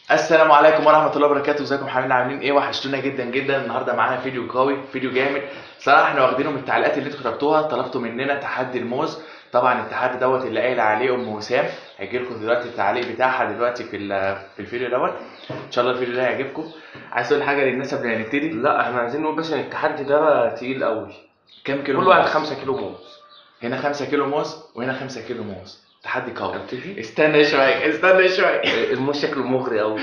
السلام عليكم ورحمة الله وبركاته ازيكم حبايبنا عاملين ايه وحشتونا جدا جدا النهارده معانا فيديو قوي فيديو جامد صراحة احنا واخدينه من التعليقات اللي انتوا كتبتوها طلبتوا مننا تحدي الموز طبعا التحدي دوت اللي قايل عليه ام وسام هيجي لكم دلوقتي التعليق بتاعها دلوقتي في ال- في الفيديو دوت ان شاء الله الفيديو ده هيعجبكم عايز تقول حاجة للناس قبل ما نبتدي لا احنا عايزين نقول بس ان التحدي ده تقيل قوي كام كيلو كل واحد موز؟ 5 كيلو موز هنا 5 كيلو موز وهنا 5 كيلو موز تحدي قوي ابتدي استنى شوية استنى شوية الموز شكله مغري قوي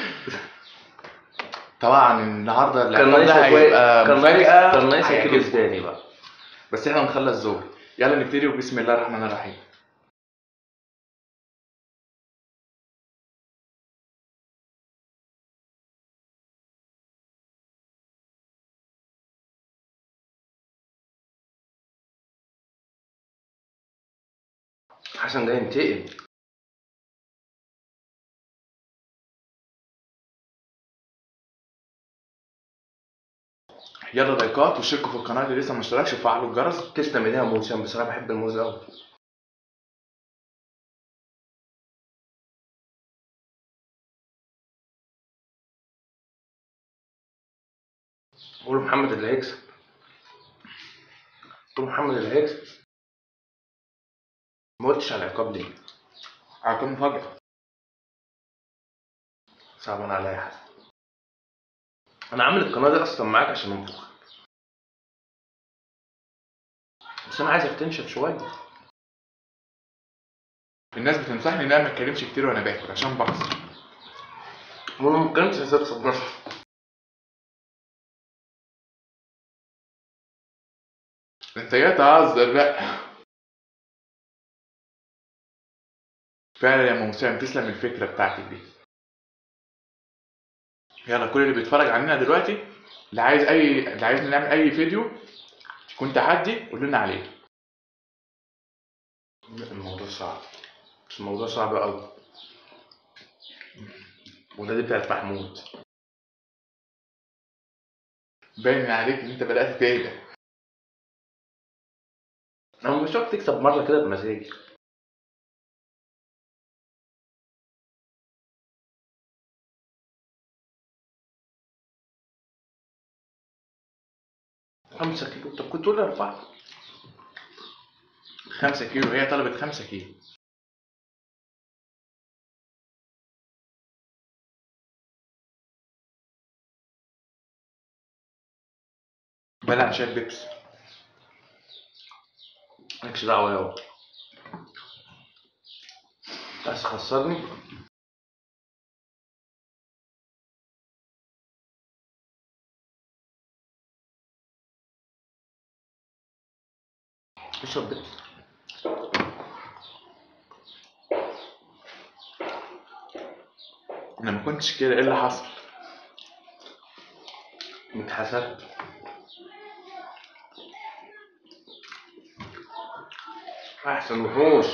طبعا النهارده كان العقاب ناقص ده هيبقى كان ناقص مفاجأة كان ناقص كيلو هيعجبكم. تاني بقى بس احنا نخلص زور يلا نبتدي وبسم الله الرحمن الرحيم حسن جاي ينتقم يلا لايكات واشتركوا في القناه اللي لسه ما اشتركش وفعلوا الجرس تسلم ايديها موز عشان بصراحه بحب الموز قوي قول محمد اللي هيكسب قول محمد اللي هيكسب ما قلتش على العقاب ليه عقاب مفاجاه صعبان عليا يا حسن انا عامل القناه دي اصلا معاك عشان انفخك بس انا عايزك تنشف شويه الناس بتنصحني ان انا ما اتكلمش كتير وانا باكل عشان بخسر ممكن تخسر نفسك انت جاي تهزر بقى فعلا يا موسام تسلم الفكره بتاعتك دي يلا كل اللي بيتفرج علينا دلوقتي اللي عايز اي اللي عايزنا نعمل اي فيديو يكون تحدي قول لنا عليه الموضوع صعب بس الموضوع صعب قوي وده دي بتاعت محمود باين عليك ان انت بدات تهدى انا مش شرط تكسب مره كده بمزاجي خمسة كيلو طب كنت تقول لي أربعة 5 كيلو هي طلبت 5 كيلو بلع شاي بيبس مالكش دعوة يابا عايز تخسرني اشرب بيبس انا ما كنتش كده ايه اللي حصل متحسد احسن وحوش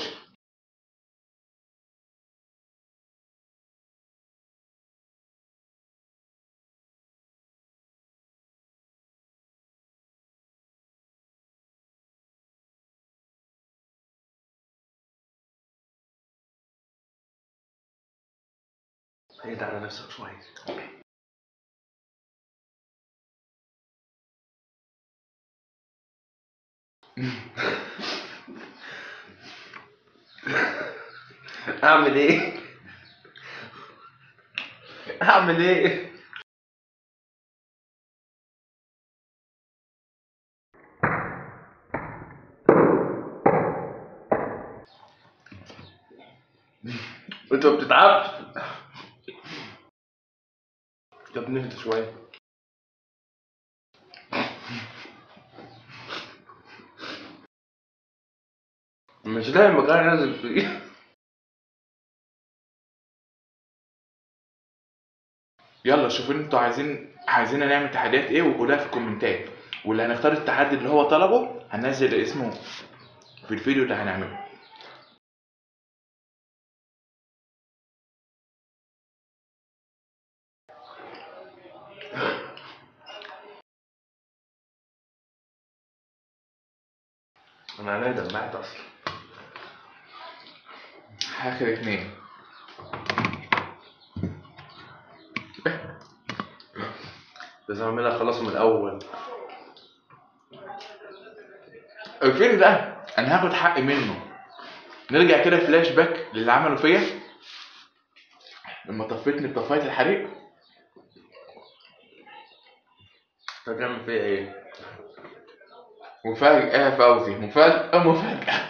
اهدى على نفسك شوية اعمل ايه اعمل ايه انت ما بتتعبش طب نهدى شويه مش لاقي مكان نازل فيه يلا شوفوا انتوا عايزين عايزين نعمل تحديات ايه وقولها في الكومنتات واللي هنختار التحدي اللي هو طلبه هننزل اسمه في الفيديو اللي هنعمله انا عينيا دمعت اصلا اخر اتنين لازم اعملها اخلصه من الاول الفيلم ده انا هاخد حقي منه نرجع كده فلاش باك للي عمله فيا لما طفيتني بطفايه الحريق هتعمل فيها ايه؟ مفاجأة يا فوزي مفاجأة مفاجأة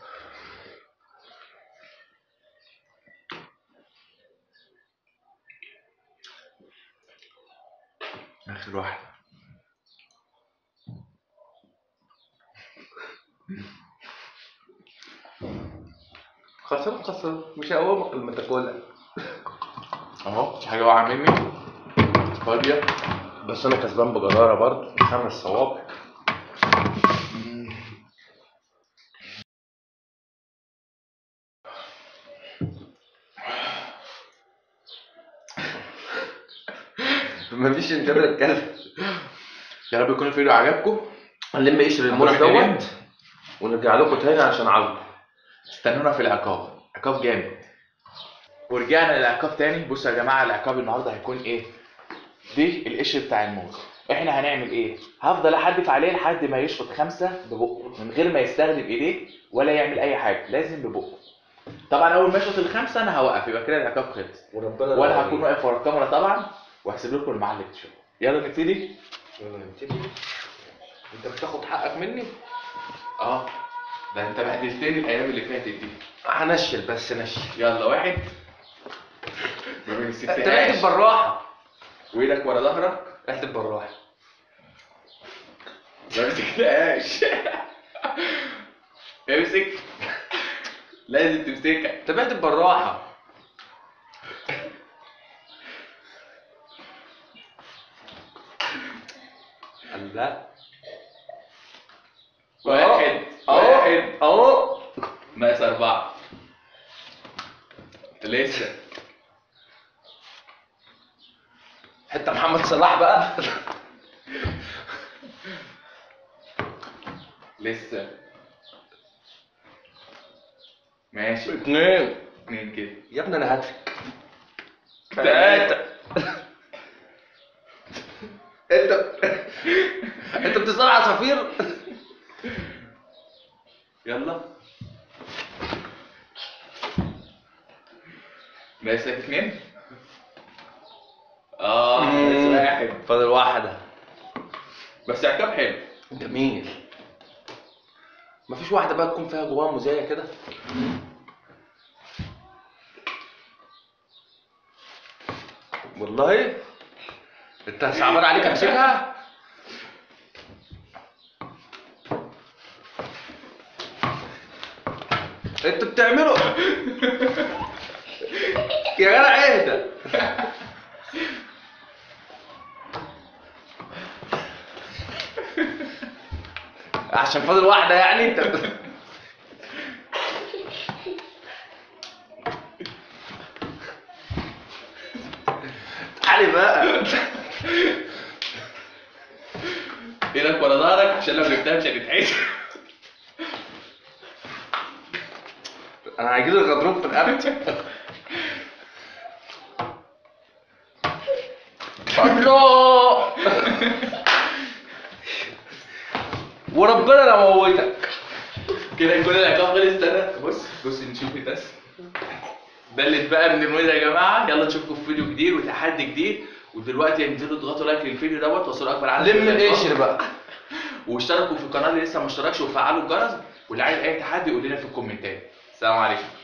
آخر واحدة خسر خسر مش هقومك لما تاكلها أهو في حاجة واقعة مني فاضية بس انا كسبان بجدارة برضه خمس صوابع مفيش انجاب الكلب يا رب يكون الفيديو عجبكم هنلم قشر الموز هنروح دوت ونرجع لكم تاني عشان عظم استنونا في العقاب عقاب جامد ورجعنا للعقاب تاني بصوا يا جماعه العقاب النهارده هيكون ايه دي القشر بتاع الموز احنا هنعمل ايه هفضل احدف عليه لحد ما يشفط خمسه ببقه من غير ما يستخدم ايديه ولا يعمل اي حاجه لازم ببقه طبعا اول ما يشفط الخمسه انا هوقف يبقى كده العقاب خلص وربنا وانا هكون واقف ورا الكاميرا طبعا وهسيب لكم المعلق تشوف يلا نبتدي يلا نبتدي انت بتاخد حقك مني اه ده انت بهدلتني الايام اللي فاتت دي هنشل بس نشل يلا واحد ما انت بيمسكتهاش. احتب بالراحه وايدك ورا ظهرك احتب بالراحه ما مسكتهاش امسك لازم تمسكها انت احتب بالراحه لا واحد اهو واحد اهو ناقص أربعة لسه حتى محمد صلاح بقى لسه ماشي اتنين اتنين كده يا ابني انا هدفك تلاتة انت انت بتصنع عصافير يلا ناقص لك اتنين اه ناقص واحد فاضل واحدة بس عقاب حلو جميل مفيش واحدة بقى تكون فيها جواها مزايا كده والله انت صعبان عليك امسكها انتوا بتعملوا يا جدع اهدى عشان فاضل واحدة يعني انت تعالي بقى ايدك ورا ظهرك عشان لو جبتها مش هتتحسب انا هجيلي غضروف في رقبتي الله وربنا لا موتك كده كل العقاب خلص ده بص بص نشوف بس بلت بقى من المويه يا جماعه يلا نشوفكم في فيديو جديد وتحدي جديد ودلوقتي انزلوا اضغطوا لايك للفيديو دوت وصلوا اكبر عدد لم من اللايكات. القشر بقى واشتركوا في القناه اللي لسه ما اشتركش وفعلوا الجرس واللي عايز اي تحدي يقول لنا في الكومنتات السلام عليكم